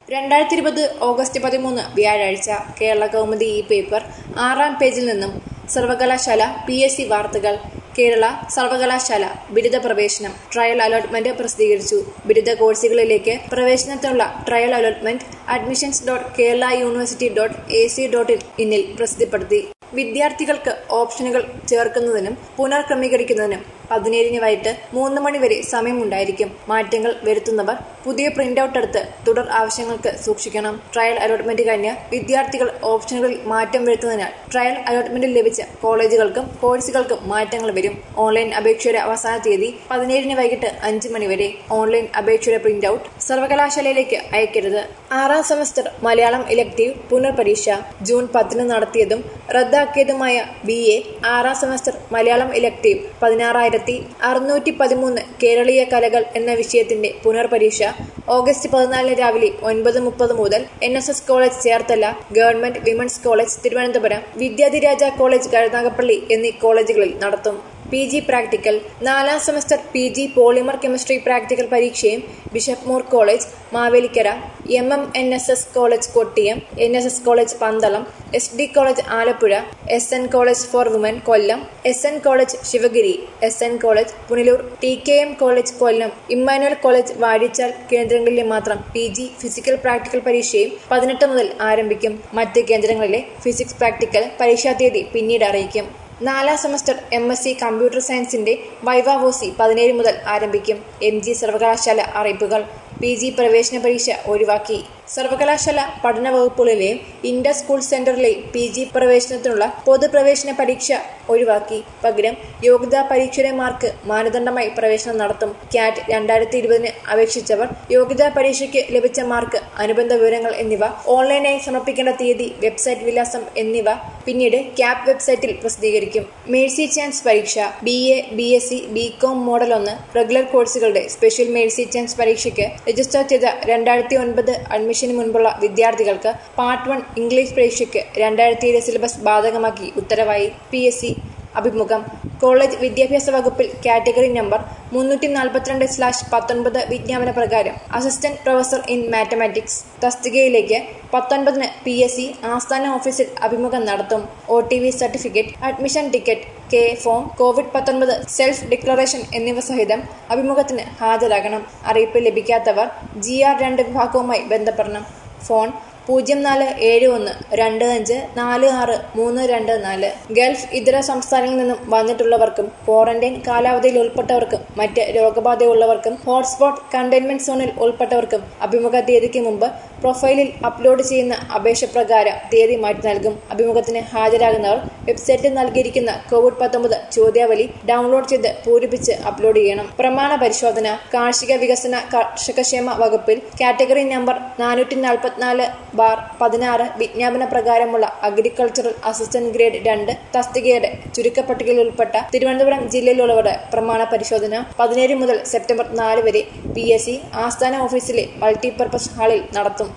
രണ്ടായിരത്തി ഇരുപത് ഓഗസ്റ്റ് പതിമൂന്ന് വ്യാഴാഴ്ച കേരള കൗമുദി ഈ പേപ്പർ ആറാം പേജിൽ നിന്നും സർവകലാശാല പി എസ് സി വാർത്തകൾ കേരള സർവകലാശാല ബിരുദ പ്രവേശനം ട്രയൽ അലോട്ട്മെന്റ് പ്രസിദ്ധീകരിച്ചു ബിരുദ കോഴ്സുകളിലേക്ക് പ്രവേശനത്തിനുള്ള trial allotment admissions dot Kerala university dot A C dot ഇന്നിൽ പ്രസിദ്ധപ്പെടുത്തി വിദ്യാർത്ഥികൾക്ക് ഓപ്ഷനുകൾ ചേർക്കുന്നതിനും പുനർക്രമീകരിക്കുന്നതിനും പതിനേഴിന് വൈകിട്ട് മൂന്ന് മണി വരെ സമയമുണ്ടായിരിക്കും മാറ്റങ്ങൾ വരുത്തുന്നവർ പുതിയ പ്രിന്റ് ഔട്ട് എടുത്ത് തുടർ ആവശ്യങ്ങൾക്ക് സൂക്ഷിക്കണം ട്രയൽ അലോട്ട്മെന്റ് കഴിഞ്ഞ് വിദ്യാർത്ഥികൾ ഓപ്ഷനുകളിൽ മാറ്റം വരുത്തുന്നതിനാൽ ട്രയൽ അലോട്ട്മെന്റിൽ ലഭിച്ച കോളേജുകൾക്കും കോഴ്സുകൾക്കും മാറ്റങ്ങൾ വരും ഓൺലൈൻ അപേക്ഷയുടെ അവസാന തീയതി പതിനേഴിന് വൈകിട്ട് അഞ്ച് മണി വരെ ഓൺലൈൻ അപേക്ഷയുടെ പ്രിന്റ് ഔട്ട് സർവകലാശാലയിലേക്ക് അയക്കരുത് ആറാം സെമസ്റ്റർ മലയാളം ഇലക്ടീവ് പുനർപരീക്ഷ ജൂൺ പത്തിന് നടത്തിയതും റദ്ദാക്കിയതുമായ ബി എ ആറാം സെമസ്റ്റർ മലയാളം ഇലക്ടീവ് പതിനാറായിരത്തി അറുന്നൂറ്റി പതിമൂന്ന് കേരളീയ കലകൾ എന്ന വിഷയത്തിന്റെ പുനർപരീക്ഷ ഓഗസ്റ്റ് പതിനാലിന് രാവിലെ ഒൻപത് മുപ്പത് മുതൽ N S S college Cherthala government women's college Thiruvananthapuram Vidyadhiraja college Karunagappally എന്നീ കോളേജുകളിൽ നടത്തും പി ജി പ്രാക്ടിക്കൽ നാലാം semester P G polymer chemistry practical പരീക്ഷയും bishop Moore college Mavelikkara M M N S S college Kottiyam N S S college Pandalam S D college Alappuzha S N college for woman Kollam S N college Sivagiri S N college Punalur T K M college Kollam Emmanuel college വാടിച്ചാൽ കേന്ദ്രങ്ങളിലെ മാത്രം P G physical practical പരീക്ഷയും പതിനെട്ട് മുതൽ ആരംഭിക്കും മറ്റ് കേന്ദ്രങ്ങളിലെ physics practical പരീക്ഷാ തീയതി പിന്നീട് അറിയിക്കും നാലാം semester M S C computer സയൻസിന്റെ വൈവാവോസി പതിനേഴ് മുതൽ ആരംഭിക്കും എം ജി സർവകലാശാല അറിയിപ്പുകൾ പി ജി പ്രവേശന പരീക്ഷ ഒഴിവാക്കി സർവകലാശാല പഠന വകുപ്പുകളിലെയും ഇന്റർ സ്കൂൾ സെന്ററിലെയും പി ജി പ്രവേശനത്തിനുള്ള പൊതുപ്രവേശന പരീക്ഷ ഒഴിവാക്കി പകരം യോഗ്യതാ പരീക്ഷയുടെ മാർക്ക് മാനദണ്ഡമായി പ്രവേശനം നടത്തും ക്യാറ്റ് രണ്ടായിരത്തി ഇരുപതിന് അപേക്ഷിച്ചവർ യോഗ്യതാ പരീക്ഷയ്ക്ക് ലഭിച്ച മാർക്ക് അനുബന്ധ വിവരങ്ങൾ എന്നിവ ഓൺലൈനായി സമർപ്പിക്കേണ്ട തീയതി വെബ്സൈറ്റ് വിലാസം എന്നിവ പിന്നീട് ക്യാപ് വെബ്സൈറ്റിൽ പ്രസിദ്ധീകരിക്കും മേഴ്സി ചാൻസ് പരീക്ഷ B A B S C B com model ഒന്ന് റെഗുലർ കോഴ്സുകളുടെ സ്പെഷ്യൽ മേഴ്സി ചാൻസ് പരീക്ഷയ്ക്ക് രജിസ്റ്റർ ചെയ്ത രണ്ടായിരത്തി ഒൻപത് അഡ്മിഷന് മുൻപുള്ള വിദ്യാർത്ഥികൾക്ക് പാർട്ട് വൺ ഇംഗ്ലീഷ് പരീക്ഷയ്ക്ക് രണ്ടായിരത്തി ഏഴ് സിലബസ് ബാധകമാക്കി ഉത്തരവായി പി എസ് സി അഭിമുഖം കോളേജ് വിദ്യാഭ്യാസ വകുപ്പിൽ കാറ്റഗറി നമ്പർ മുന്നൂറ്റി നാൽപ്പത്തിരണ്ട് സ്ലാഷ് പത്തൊൻപത് വിജ്ഞാപന പ്രകാരം അസിസ്റ്റന്റ് പ്രൊഫസർ ഇൻ മാത്തമാറ്റിക്സ് തസ്തികയിലേക്ക് പത്തൊൻപതിന് പി എസ് സി ആസ്ഥാന ഓഫീസിൽ അഭിമുഖം നടത്തും O T V certificate admission ticket K form covid പത്തൊൻപത് സെൽഫ് ഡിക്ലറേഷൻ എന്നിവ സഹിതം അഭിമുഖത്തിന് ഹാജരാകണം അറിയിപ്പ് ലഭിക്കാത്തവർ ജി ആർ രണ്ട് വിഭാഗവുമായി ബന്ധപ്പെടണം ഫോൺ പൂജ്യം നാല് ഏഴ് ഒന്ന് രണ്ട് അഞ്ച് നാല് ആറ് മൂന്ന് രണ്ട് നാല് ഗൾഫ് ഇതര സംസ്ഥാനങ്ങളിൽ നിന്നും വന്നിട്ടുള്ളവർക്കും ക്വാറന്റൈൻ കാലാവധിയിൽ ഉൾപ്പെട്ടവർക്കും മറ്റ് രോഗബാധയുള്ളവർക്കും ഹോട്ട്സ്പോട്ട് കണ്ടെയ്ൻമെന്റ് സോണിൽ ഉൾപ്പെട്ടവർക്കും അഭിമുഖ തീയതിക്ക് മുമ്പ് പ്രൊഫൈലിൽ അപ്ലോഡ് ചെയ്യുന്ന അപേക്ഷ പ്രകാരം തീയതി മാറ്റി നൽകും അഭിമുഖത്തിന് ഹാജരാകുന്നവർ വെബ്സൈറ്റിൽ നൽകിയിരിക്കുന്ന കോവിഡ് പത്തൊമ്പത് ചോദ്യാവലി ഡൗൺലോഡ് ചെയ്ത് പൂരിപ്പിച്ച് അപ്ലോഡ് ചെയ്യണം പ്രമാണ പരിശോധന കാർഷിക വികസന കർഷകക്ഷേമ വകുപ്പിൽ കാറ്റഗറി നമ്പർ നാനൂറ്റി നാൽപ്പത്തിനാല് ബാർ പതിനാറ് വിജ്ഞാപന പ്രകാരമുള്ള അഗ്രികൾച്ചറൽ അസിസ്റ്റന്റ് ഗ്രേഡ് രണ്ട് തസ്തികയുടെ ചുരുക്കപ്പട്ടികയിൽ ഉൾപ്പെട്ട തിരുവനന്തപുരം ജില്ലയിലുള്ളവരുടെ പ്രമാണ പരിശോധന പതിനേഴ് മുതൽ സെപ്റ്റംബർ നാല് വരെ പി എസ് സി ആസ്ഥാന ഓഫീസിലെ മൾട്ടിപർപ്പസ് ഹാളിൽ നടത്തും